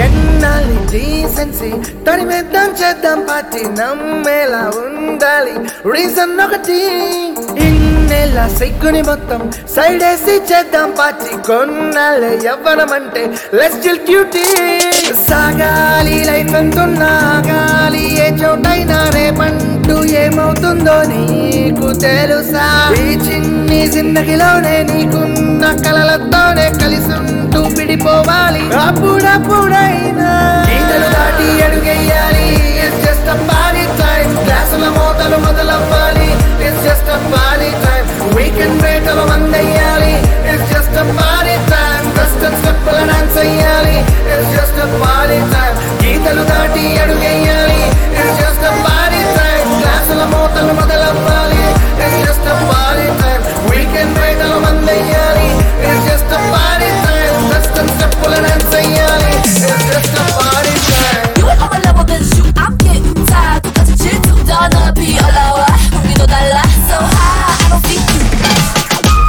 ఎన్నాలి decency తరిమేద్దాం చేద్దాం party నమ్మేలా ఉండాలి రీజన్ ఒకటి ఇన్నేళ్ళ సిగ్గుని మొత్తం సైడ్ వేసి చేద్దాం పార్టీ కొన్నాళ్ళే యవ్వనం అంటే లెస్ చిల్ క్యూటీ సాగాలి లైఫ్ ఎంతున్నా గాలి ఏ చోటైనా రేపంటూ ఏమవుతుందో నీకు తెలుసా ఈ చిన్ని జిందగిలోనే నీకున్న కలలతోనే కలిసి ఉంటూ విడిపోవాలి అప్పుడప్పుడైనా గీతలు దాటి అడుగెయ్యాలి it's just a funny time క్లాసుల మోతలు మొదలవ్వాలి it's just a funny time weekend వేటలు మందయ్యాలి it's just a funny time western స్టెప్పుల డాన్స్ అయ్యాలి it's just a funny time గీతలు దాటి అడుగెయ్యాలి it's just a funny time క్లాసుల మోతలు మొదలవ్వాలి it's just a funny time weekend వేటలు మందయ్యాలి it's just a funny time western స్టెప్పుల డాన్స్ అయ్యాలి it's just a funny time You will never love than you. I'm getting tired. 똑같이 질투던 어피 올라와. 우리도 달라. So high. I don't think you.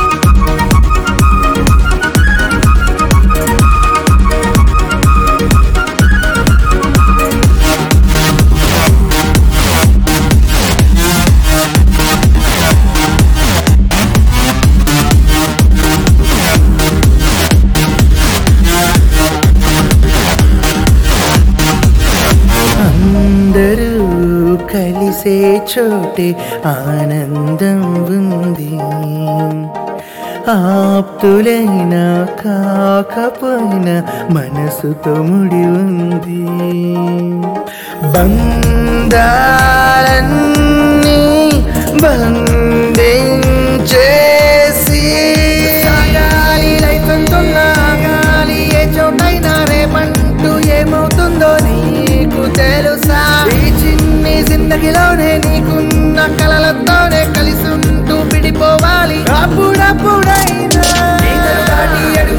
అందరూ కలిసే చోటే ఆనందం ఉంది ఆప్తులైనా కాకపోయినా మనసుతో ముడి ఉంది బంధాలన్నీ బంధించేసి సాగాలి లైఫ్ ఎంతున్నా గాలి ఏ చోటైనా రేపంటూ ఏమవుతుందో నీకు తెలుసా ఈ చిన్ని జిందగిలోనే నీకున్న కలలతోనే కలిసి ఉంటూ విడిపోవాలి అప్పుడప్పుడైనా గీతలు దాటి అడుగు